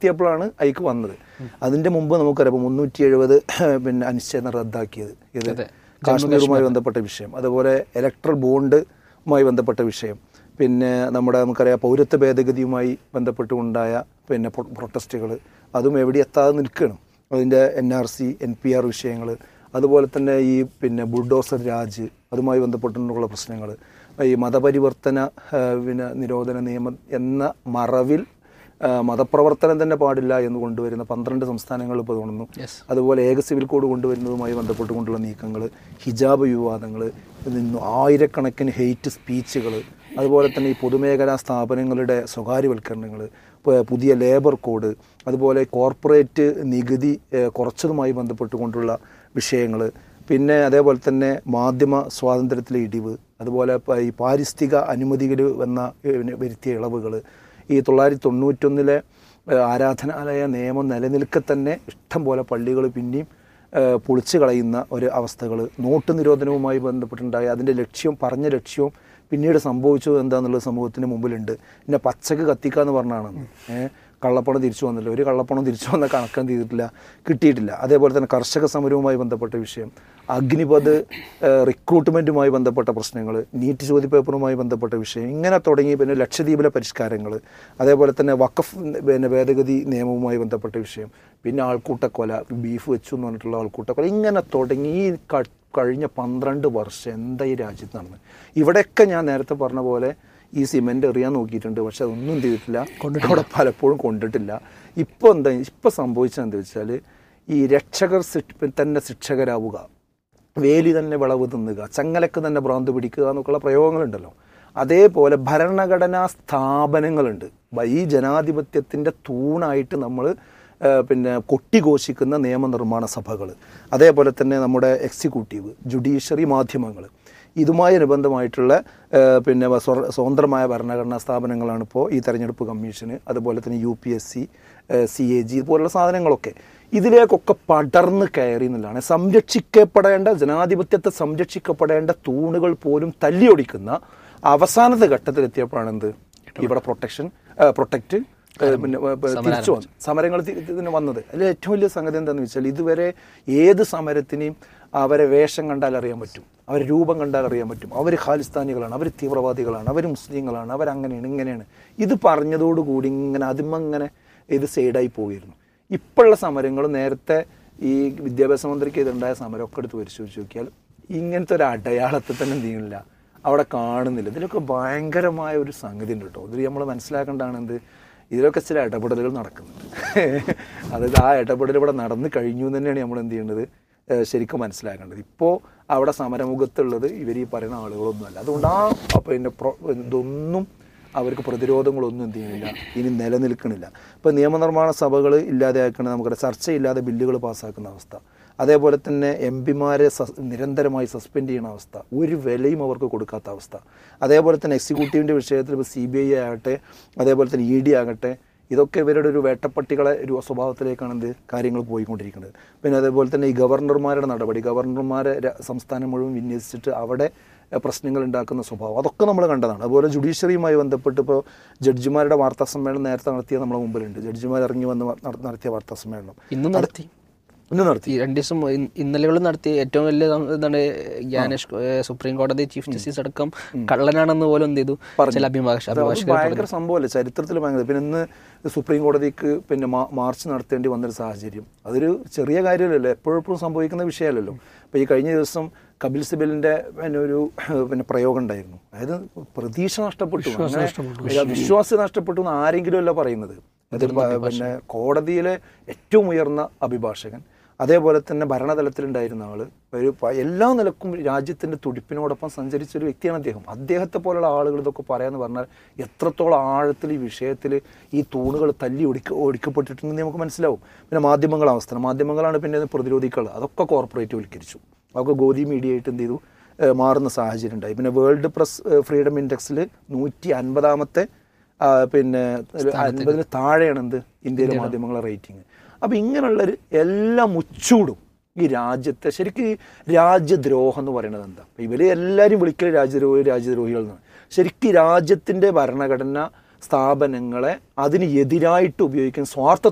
എത്തിയപ്പോഴാണ് അയക്ക് വന്നത് അതിന്റെ മുമ്പ് നമുക്കറിയാം ഇപ്പോൾ മുന്നൂറ്റി എഴുപത് പിന്നെ അനുച്ഛേദം റദ്ദാക്കിയത് ഇത് അതെ. കാശ്മീരുമായി ബന്ധപ്പെട്ട വിഷയം അതുപോലെ ഇലക്ട്രൽ ബോണ്ടുമായി ബന്ധപ്പെട്ട വിഷയം പിന്നെ നമ്മുടെ നമുക്കറിയാം പൗരത്വ ഭേദഗതിയുമായി ബന്ധപ്പെട്ടുണ്ടായ പിന്നെ പ്രൊട്ടസ്റ്റുകൾ അതും എവിടെ എത്താതെ നിൽക്കണം അതിൻ്റെ N R C N P R വിഷയങ്ങൾ അതുപോലെ തന്നെ ഈ പിന്നെ ബുൾഡോസർ രാജ് അതുമായി ബന്ധപ്പെട്ടുള്ള പ്രശ്നങ്ങൾ ഈ മതപരിവർത്തന ആ, പിന്നെ നിരോധന നിയമം എന്ന മറവിൽ ആ, മതപ്രവർത്തനം തന്നെ പാടില്ല എന്ന് കൊണ്ടുവരുന്ന പന്ത്രണ്ട് സംസ്ഥാനങ്ങൾ ഇപ്പോൾ തോന്നുന്നു Yes. അതുപോലെ ഏക സിവിൽ കോഡ് കൊണ്ടുവരുന്നതുമായി ബന്ധപ്പെട്ടുകൊണ്ടുള്ള നീക്കങ്ങൾ ഹിജാബ് വിവാദങ്ങൾ ആയിരക്കണക്കിന് ഹെയ്റ്റ് സ്പീച്ചുകൾ അതുപോലെ തന്നെ ഈ പൊതുമേഖലാ സ്ഥാപനങ്ങളുടെ സ്വകാര്യവൽക്കരണങ്ങൾ പുതിയ ലേബർ കോഡ് അതുപോലെ കോർപ്പറേറ്റ് നികുതി ഏഹ്, കുറച്ചതുമായി ബന്ധപ്പെട്ടുകൊണ്ടുള്ള വിഷയങ്ങൾ പിന്നെ അതേപോലെ തന്നെ മാധ്യമ സ്വാതന്ത്ര്യത്തിലെ ഇടിവ് അതുപോലെ പ- ഈ പാരിസ്ഥിതിക അനുമതികൾ വന്ന ഏഹ്, വരുത്തിയ ഇളവുകൾ ഈ തൊള്ളായിരത്തി തൊണ്ണൂറ്റൊന്നിലെ ഏഹ്, ആരാധനാലയ നിയമം നിലനിൽക്കെ തന്നെ ഇഷ്ടം പോലെ പള്ളികൾ പിന്നെയും ഏഹ്, പൊളിച്ചു കളയുന്ന ഒരു അവസ്ഥകൾ നോട്ട് നിരോധനവുമായി ബന്ധപ്പെട്ടുണ്ടായ അതിൻ്റെ ലക്ഷ്യം പറഞ്ഞ ലക്ഷ്യവും പിന്നീട് സംഭവിച്ചത് എന്താണെന്നുള്ളത് സമൂഹത്തിന് മുമ്പിലുണ്ട് പിന്നെ പച്ചക്ക് കത്തിക്കുക എന്ന് പറഞ്ഞാണ് ഏഹ് കള്ളപ്പണം തിരിച്ചു വന്നില്ല ഒരു കള്ളപ്പണം തിരിച്ചു വന്ന കണക്കം ചെയ്തിട്ടില്ല കിട്ടിയിട്ടില്ല അതേപോലെ തന്നെ കർഷക സമരവുമായി ബന്ധപ്പെട്ട വിഷയം അഗ്നിപത് ഏഹ്, റിക്രൂട്ട്മെൻറ്റുമായി ബന്ധപ്പെട്ട പ്രശ്നങ്ങൾ നീറ്റ് ചോദ്യപേപ്പറുമായി ബന്ധപ്പെട്ട വിഷയം ഇങ്ങനെ തുടങ്ങി പിന്നെ ലക്ഷദ്വീപിലെ പരിഷ്കാരങ്ങൾ അതേപോലെ തന്നെ വഖഫ് പിന്നെ ഭേദഗതി നിയമവുമായി ബന്ധപ്പെട്ട വിഷയം പിന്നെ ആൾക്കൂട്ടക്കൊല ബീഫ് വെച്ചു എന്ന് പറഞ്ഞിട്ടുള്ള ആൾക്കൂട്ടക്കൊല ഇങ്ങനെ തുടങ്ങി ഈ ക- കഴിഞ്ഞ പന്ത്രണ്ട് വർഷം എന്താ ഈ രാജ്യത്ത് നടന്നത് ഇവിടെയൊക്കെ ഞാൻ നേരത്തെ പറഞ്ഞ പോലെ ഈ സിമെന്റ് എറിയാൻ നോക്കിയിട്ടുണ്ട് പക്ഷെ അതൊന്നും എന്ത് ചെയ്തിട്ടില്ല അവിടെ പലപ്പോഴും കൊണ്ടിട്ടില്ല ഇപ്പോൾ എന്താ ഇപ്പോൾ സംഭവിച്ചത് എന്താ വെച്ചാൽ ഈ രക്ഷകർ ശിക്ഷ- തന്നെ ശിക്ഷകരാവുക വേലി തന്നെ വിളവ് തിന്നുക ചങ്ങലക്ക് തന്നെ ഭ്രാന്ത് പിടിക്കുക എന്നൊക്കെയുള്ള പ്രയോഗങ്ങളുണ്ടല്ലോ അതേപോലെ ഭരണഘടനാ സ്ഥാപനങ്ങളുണ്ട് ബ- ഈ ജനാധിപത്യത്തിൻ്റെ തൂണായിട്ട് നമ്മൾ പിന്നെ കൊട്ടിഘോഷിക്കുന്ന നിയമനിർമ്മാണ സഭകൾ അതേപോലെ തന്നെ നമ്മുടെ എക്സിക്യൂട്ടീവ് ജുഡീഷ്യറി മാധ്യമങ്ങൾ ഇതുമായി അനുബന്ധമായിട്ടുള്ള ഏഹ്, പിന്നെ സ്വ- സ്വതന്ത്രമായ ഭരണഘടനാ സ്ഥാപനങ്ങളാണ് ഇപ്പോൾ ഈ തെരഞ്ഞെടുപ്പ് കമ്മീഷന് അതുപോലെ തന്നെ U P S C C A G പോലുള്ള സാധനങ്ങളൊക്കെ ഇതിലേക്കൊക്കെ പടർന്ന് കയറി എന്നുള്ളതാണ് സംരക്ഷിക്കപ്പെടേണ്ട ജനാധിപത്യത്തെ സംരക്ഷിക്കപ്പെടേണ്ട തൂണുകൾ പോലും തല്ലിയൊടിക്കുന്ന അവസാനത്തെ ഘട്ടത്തിലെത്തിയപ്പോഴാണ് എന്ത് ഇവിടെ പ്രൊട്ടക്ഷൻ പ്രൊട്ടക്റ്റ് പിന്നെ ഏഹ്, തിരിച്ചു വന്നു സമരങ്ങൾ തി- ഇതിന് വന്നത് അതിൽ ഏറ്റവും വലിയ സംഗതി എന്താണെന്ന് വെച്ചാൽ ഇതുവരെ ഏത് സമരത്തിനെയും അവരെ വേഷം കണ്ടാൽ അറിയാൻ പറ്റും അവരെ രൂപം കണ്ടാൽ അറിയാൻ പറ്റും അവർ ഖാലിസ്ഥാനികളാണ് അവർ തീവ്രവാദികളാണ് അവർ മുസ്ലിങ്ങളാണ് അവരങ്ങനെയാണ് ഇങ്ങനെയാണ് ഇത് പറഞ്ഞതോടുകൂടി ഇങ്ങനെ അതിമങ്ങനെ ഇത് സൈഡായി പോയിരുന്നു ഇപ്പോഴുള്ള സമരങ്ങൾ നേരത്തെ ഈ വിദ്യാഭ്യാസ മന്ത്രിക്ക് ഇതുണ്ടായ സമരമൊക്കെ എടുത്ത് പരിശോധിച്ച് നോക്കിയാൽ ഇങ്ങനത്തെ ഒരു അടയാളത്തെ തന്നെ എന്ത് ചെയ്യുന്നില്ല അവിടെ കാണുന്നില്ല ഇതിലൊക്കെ ഭയങ്കരമായ ഒരു സംഗതി ഉണ്ട് കേട്ടോ ഇത് നമ്മൾ മനസ്സിലാക്കേണ്ടതാണ് എന്ത് ഇതിലൊക്കെ ചില ഇടപെടലുകൾ നടക്കുന്നുണ്ട് അതായത് ആ ഇടപെടൽ ഇവിടെ നടന്നു കഴിഞ്ഞു എന്ന് തന്നെയാണ് നമ്മൾ എന്ത് ചെയ്യേണ്ടത് ഏഹ് ശരിക്കും മനസ്സിലാക്കേണ്ടത് ഇപ്പോൾ അവിടെ സമരമുഖത്തുള്ളത് ഇവർ ഈ പറയുന്ന ആളുകളൊന്നുമല്ല അതുകൊണ്ട് ആ ആ പിന്നെ പ്രൊ- ഇതൊന്നും അവർക്ക് പ്രതിരോധങ്ങളൊന്നും എന്ത് ചെയ്യുന്നില്ല ഇനി നിലനിൽക്കണില്ല ഇപ്പോൾ നിയമനിർമ്മാണ സഭകൾ ഇല്ലാതെയാക്കണ നമുക്കറിയാം ചർച്ചയില്ലാതെ ബില്ലുകൾ പാസ്സാക്കുന്ന അവസ്ഥ അതേപോലെ തന്നെ എം പിമാരെ നിരന്തരമായി സസ്പെൻഡ് ചെയ്യുന്ന അവസ്ഥ ഒരു വിലയും അവർക്ക് കൊടുക്കാത്ത അവസ്ഥ അതേപോലെ തന്നെ എക്സിക്യൂട്ടീവിൻ്റെ വിഷയത്തിൽ ഇപ്പോൾ സി ബി ഐ ആകട്ടെ അതേപോലെ തന്നെ ഇ ഡി ആകട്ടെ ഇതൊക്കെ ഇവരുടെ ഒരു വേട്ടപ്പട്ടികളെ ഒരു സ്വഭാവത്തിലേക്കാണ് എന്ത് കാര്യങ്ങൾ പോയിക്കൊണ്ടിരിക്കുന്നത് പിന്നെ അതേപോലെ തന്നെ ഈ ഗവർണർമാരുടെ നടപടി ഗവർണർമാരെ ര- സംസ്ഥാനം മുഴുവൻ വിന്യസിച്ചിട്ട് അവിടെ എഹ്, പ്രശ്നങ്ങൾ ഉണ്ടാക്കുന്ന സ്വഭാവം അതൊക്കെ നമ്മൾ കണ്ടതാണ് അതുപോലെ ജുഡീഷ്യറിയുമായി ബന്ധപ്പെട്ട് ഇപ്പോൾ ജഡ്ജിമാരുടെ വാർത്താ സമ്മേളനം നേരത്തെ നടത്തിയ നമ്മുടെ മുമ്പിലുണ്ട് ജഡ്ജിമാർ ഇറങ്ങി വന്ന് നട- നടത്തിയ വാർത്താ സമ്മേളനം ഇന്നും നടത്തി ഇന്ന് നടത്തി ഈ രണ്ട് ദിവസം ഇ- ഇന്നലെകളും നടത്തി ഏറ്റവും വലിയ സം- എന്താണ് ജ്ഞാനേഷ് ഏഹ് സുപ്രീം കോടതി ചീഫ് ജസ്റ്റിസ് അടക്കം കള്ളനാണെന്ന് പോലും എന്ത് ചെയ്തു ചില അഭിഭാഷ അത് അഭിഭാഷകർ ഭയങ്കര സംഭവമല്ലേ ചരിത്രത്തിൽ ഭയങ്കര പിന്നെ ഇന്ന് സുപ്രീം കോടതിക്ക് പിന്നെ മാ- മാർച്ച് നടത്തേണ്ടി വന്നൊരു സാഹചര്യം അതൊരു ചെറിയ കാര്യമല്ലല്ലോ എപ്പോഴെപ്പോഴും സംഭവിക്കുന്ന വിഷയമല്ലല്ലോ അപ്പോൾ ഈ കഴിഞ്ഞ ദിവസം കപിൽ സിബലിന്റെ പിന്നെ ഒരു പിന്നെ പ്രയോഗം ഉണ്ടായിരുന്നു അതായത് പ്രതീക്ഷ നഷ്ടപ്പെട്ടു അങ്ങനെ വിശ്വാസം നഷ്ടപ്പെട്ടു എന്ന് ആരെങ്കിലും അല്ല പറയുന്നത് അത് പ- പിന്നെ കോടതിയിലെ ഏറ്റവും ഉയർന്ന അഭിഭാഷകൻ അതേപോലെ തന്നെ ഭരണതലത്തിലുണ്ടായിരുന്ന ആള് ഒരു പ- എല്ലാ നിലക്കും രാജ്യത്തിന്റെ തുടിപ്പിനോടൊപ്പം സഞ്ചരിച്ച ഒരു വ്യക്തിയാണ് അദ്ദേഹം അദ്ദേഹത്തെ പോലുള്ള ആളുകൾ ഇതൊക്കെ പറയാന്ന് പറഞ്ഞാൽ എത്രത്തോളം ആഴത്തിൽ ഈ വിഷയത്തിൽ ഈ തൂണുകൾ തല്ലി ഒടിക്ക ഒടിക്കപ്പെട്ടിട്ടുണ്ടെന്ന് നമുക്ക് മനസ്സിലാവും പിന്നെ മാധ്യമങ്ങളെ അവസ്ഥ മാധ്യമങ്ങളാണ് പിന്നെ ഇത് പ്രതിരോധിക്കുന്നത് അതൊക്കെ കോർപ്പറേറ്റ് വൽക്കരിച്ചു അതൊക്കെ ഗോദി മീഡിയ ആയിട്ട് എന്ത് ചെയ്തു ഏഹ് മാറുന്ന സാഹചര്യം ഉണ്ടായി പിന്നെ വേൾഡ് പ്രസ് ഫ്രീഡം ഇൻഡെക്സിൽ നൂറ്റി അൻപതാമത്തെ ആ, പിന്നെ ഒരു അൻപതിന് താഴെയാണ് എന്ത് ഇന്ത്യയിലെ മാധ്യമങ്ങളെ റേറ്റിംഗ് അപ്പം ഇങ്ങനെയുള്ളൊരു എല്ലാ മുച്ചൂടും ഈ രാജ്യത്തെ ശരിക്കും ഈ രാജ്യദ്രോഹം എന്ന് പറയുന്നത് എന്താ ഇപ്പം ഇവർ എല്ലാവരും വിളിക്കൽ രാജ്യദ്രോഹി രാജ്യദ്രോഹികൾ എന്നാണ് ശരിക്കും ഈ രാജ്യത്തിൻ്റെ ഭരണഘടന സ്ഥാപനങ്ങളെ അതിന് എതിരായിട്ട് ഉപയോഗിക്കുന്ന സ്വാർത്ഥ